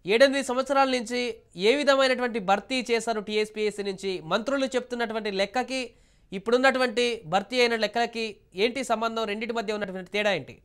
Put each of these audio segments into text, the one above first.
ఏడెనిమిది సంవత్సరాల నుంచి ఏ విధమైనటువంటి భర్తీ చేశారు టీఎస్పీఎస్సీ నుంచి మంత్రులు చెప్తున్నటువంటి లెక్కకి ఇప్పుడున్నటువంటి భర్తీ అయిన లెక్కలకి ఏంటి సంబంధం రెండింటి మధ్య ఉన్నటువంటి తేడా ఏంటి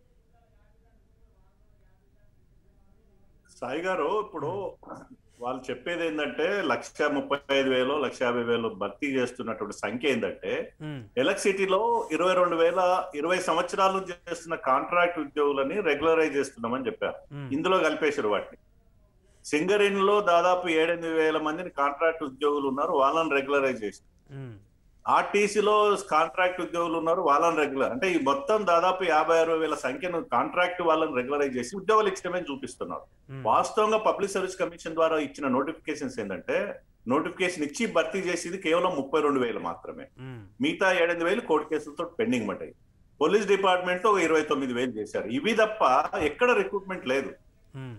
సాయి గారు ఇప్పుడు వాళ్ళు చెప్పేది ఏంటంటే లక్ష ముప్పై ఐదు వేలు లక్ష యాభై వేలు భర్తీ చేస్తున్నటువంటి సంఖ్య ఏంటంటే ఉమ్, ఎలక్ట్రిసిటీలో ఇరవై రెండు వేల ఇరవై సంవత్సరాల నుంచి చేస్తున్న కాంట్రాక్ట్ ఉద్యోగులని రెగ్యులరైజ్ చేస్తున్నామని చెప్పారు ఉమ్, ఇందులో కలిపేశారు వాటిని సింగరేణి లో దాదాపు ఏడెనిమిది వేల మందిని కాంట్రాక్ట్ ఉద్యోగులు ఉన్నారు వాళ్ళని రెగ్యులరైజ్ చేసి ఉమ్, ఆర్టీసీలో కాంట్రాక్ట్ ఉద్యోగులు ఉన్నారు వాళ్ళని రెగ్యులర్ అంటే ఈ మొత్తం దాదాపు యాభై అరవై వేల సంఖ్యను కాంట్రాక్ట్ వాళ్ళని రెగ్యులరైజ్ చేసి ఉద్యోగాలు ఇచ్చడమే చూపిస్తున్నారు ఉమ్, వాస్తవంగా పబ్లిక్ సర్వీస్ కమిషన్ ద్వారా ఇచ్చిన నోటిఫికేషన్స్ ఏంటంటే నోటిఫికేషన్ ఇచ్చి భర్తీ చేసేది కేవలం ముప్పై రెండు వేలు మాత్రమే ఉమ్, మిగతా ఏడెనిమిది వేలు కోర్టు కేసులతో పెండింగ్ పడ్డాయి పోలీస్ డిపార్ట్మెంట్ ఒక ఇరవై తొమ్మిది వేలు చేశారు ఇవి తప్ప ఎక్కడ రిక్రూట్మెంట్ లేదు ఉమ్,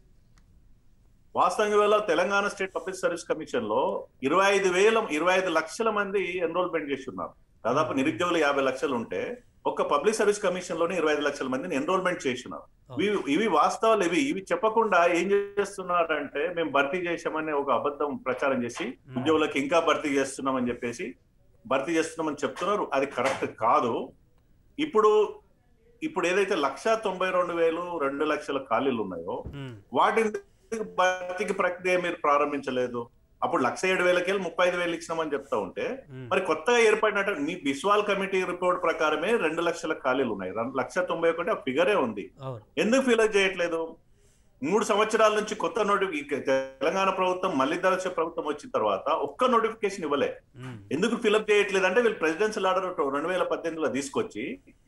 వాస్తవంగా వేళ Telangana state public service commission లో ఇరవై ఐదు వేల ఇరవై ఐదు లక్షల మంది ఎన్రోల్మెంట్ చేసి ఉన్నారు దాదాపు నిరుద్యోగులు యాభై లక్షలు ఉంటే ఒక్క పబ్లిక్ సర్వీస్ కమిషన్ లోనే ఇరవై ఐదు లక్షల మందిని ఎన్రోల్మెంట్ చేసినారు ఇవి ఇవి వాస్తవాలు ఇవి ఇవి చెప్పకుండా ఏం చేస్తున్నారంటే మేము భర్తీ చేశామని ఒక అబద్ధం ప్రచారం చేసి ఉద్యోగులకు ఇంకా భర్తీ చేస్తున్నామని చెప్పేసి భర్తీ చేస్తున్నామని చెప్తున్నారు అది కరెక్ట్ కాదు ఇప్పుడు ఇప్పుడు ఏదైతే లక్ష తొంభై రెండు వేలు రెండు లక్షల ఖాళీలు ఉన్నాయో ఉమ్, వాటిని భర్తీకి ప్రక్రియ మీరు ప్రారంభించలేదు అప్పుడు లక్ష ఏడు వేలకి ముప్పై ఐదు వేలు ఇచ్చినామని చెప్తా ఉంటే ఉమ్, మరి కొత్తగా ఏర్పడినట్టు మీ బిస్వాల్ కమిటీ రిపోర్ట్ ప్రకారమే రెండు లక్షల ఖాళీలు ఉన్నాయి రెండు లక్ష తొంభై ఒకటి ఆ ఫిగరే ఉంది అవును ఎందుకు ఫిలప్ చేయట్లేదు మూడు సంవత్సరాల నుంచి కొత్త నోటిఫి తెలంగాణ ప్రభుత్వం మళ్ళీ దళ ప్రభుత్వం వచ్చిన తర్వాత ఒక్క నోటిఫికేషన్ ఇవ్వలే ఉమ్, ఎందుకు ఫిలప్ చేయట్లేదు అంటే వీళ్ళు ప్రెసిడెన్షియల్ ఆర్డర్ రెండు వేల పద్దెనిమిదిలో తీసుకొచ్చి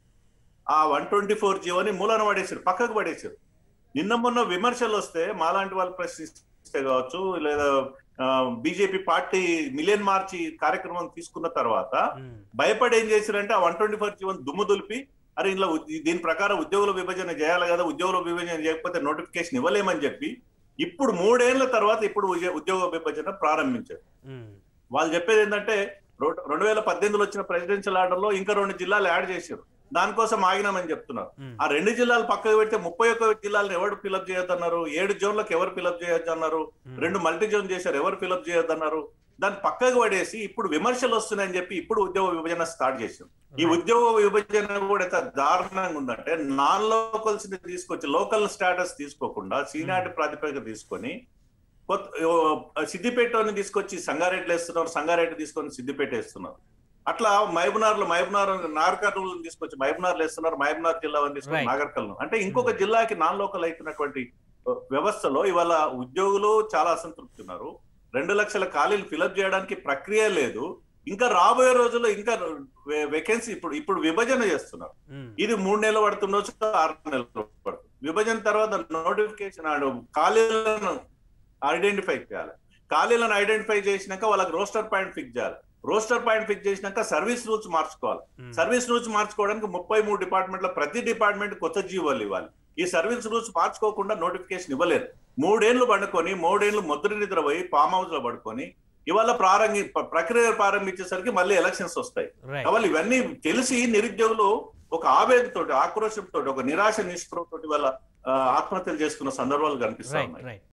ఆ వన్ ట్వంటీ ఫోర్ జీవోని మూలన పడేసారు పక్కకు పడేసారు నిన్న మొన్న విమర్శలు వస్తే మాలాంటి వాళ్ళు ప్రశ్నిస్తే కావచ్చు లేదా బీజేపీ పార్టీ మిలియన్ మార్చి కార్యక్రమం తీసుకున్న తర్వాత ఉమ్, భయపడి ఏం చేశారంటే ఆ వన్ ట్వంటీ ఫోర్ జీవన్ దుమ్ము దులిపి అరే ఇంట్లో ఉద్- దీని ప్రకారం ఉద్యోగుల విభజన చేయాలి కదా ఉద్యోగుల విభజన చేయకపోతే నోటిఫికేషన్ ఇవ్వలేమని చెప్పి ఇప్పుడు మూడేళ్ల తర్వాత ఇప్పుడు ఉద్య- ఉద్యోగ విభజన ప్రారంభించారు ఉమ్, వాళ్ళు చెప్పేది ఏంటంటే రో- రెండు వేల పద్దెనిమిదిలో వచ్చిన ప్రెసిడెన్షియల్ ఆర్డర్ లో ఇంకా రెండు జిల్లాలు యాడ్ చేశారు దానికోసం ఆగినామని చెప్తున్నారు ఉమ్, ఆ రెండు జిల్లాలు పక్కకు పెడితే ముప్పై ఒక్క జిల్లాలను ఎవరు ఫిలప్ చేయొద్దన్నారు ఏడు జోన్లకు ఎవరు ఫిలప్ చేయొద్దు అన్నారు ఉమ్, రెండు మల్టీ జోన్ చేశారు ఎవరు ఫిలప్ చేయొద్దన్నారు దాన్ని పక్కకు పడేసి ఇప్పుడు విమర్శలు వస్తున్నాయని చెప్పి ఇప్పుడు ఉద్యోగ విభజన స్టార్ట్ చేశారు ఈ Right. ఉద్యోగ విభజన కూడా ఎంత దారుణంగా ఉందంటే నాన్ లోకల్స్ ని తీసుకొచ్చి లోకల్ స్టాటస్ తీసుకోకుండా సీనాటి ప్రాతిపదిక తీసుకొని కొత్త ఓ, సిద్దిపేటని తీసుకొచ్చి సంగారెడ్డిలో వేస్తున్నారు సంగారెడ్డి తీసుకొని సిద్దిపేట వేస్తున్నారు అట్లా మహబూనార్ లో మహబూనార్ నాగర్కర్నూలు తీసుకొచ్చి మహబూనార్ వేస్తున్నారు మహబూనార్ జిల్లా తీసుకొని Right. నాగర్కర్నూలు అంటే ఇంకొక జిల్లాకి నాన్ లోకల్ అయితున్నటువంటి ఆ, వ్యవస్థలో ఇవాళ ఉద్యోగులు చాలా అసంతృప్తి ఉన్నారు రెండు లక్షల ఖాళీలు ఫిలప్ చేయడానికి ప్రక్రియ లేదు ఇంకా రాబోయే రోజుల్లో ఇంకా వేకెన్సీ ఇప్పుడు ఇప్పుడు విభజన చేస్తున్నారు ఉమ్, ఇది మూడు నెలలు పడుతుండొచ్చు ఆరు నెలలు పడుతుంది విభజన తర్వాత నోటిఫికేషన్ ఆడు ఖాళీలను ఐడెంటిఫై చేయాలి ఖాళీలను ఐడెంటిఫై చేసినాక వాళ్ళకి రోస్టర్ పాయింట్ ఫిక్స్ చేయాలి రోస్టర్ పాయింట్ ఫిక్స్ చేసినాక సర్వీస్ రూల్స్ మార్చుకోవాలి ఉమ్, సర్వీస్ రూల్స్ మార్చుకోవడానికి ముప్పై మూడు డిపార్ట్మెంట్ల ప్రతి డిపార్ట్మెంట్ కొత్త జీవోలు ఇవ్వాలి ఈ సర్వీస్ రూల్స్ మార్చుకోకుండా నోటిఫికేషన్ ఇవ్వలేదు మూడేళ్లు పండుకొని మూడేళ్లు ముద్ర నిద్ర పోయి ఫామ్ హౌస్ లో పడుకొని ఇవాళ ప్రారంభి ప్ర- ప్రక్రియ ప్రారంభించేసరికి మళ్ళీ ఎలక్షన్స్ వస్తాయి రైట్ కాబట్టి ఇవన్నీ తెలిసి నిరుద్యోగులు ఒక ఆవేదనతో ఆక్రోశంతో ఒక నిరాశ నిస్పృహతో వాళ్ళ ఆత్మహత్యలు చేసుకున్న సందర్భాలు కనిపిస్తా రైట్ ఉన్నాయి రైట్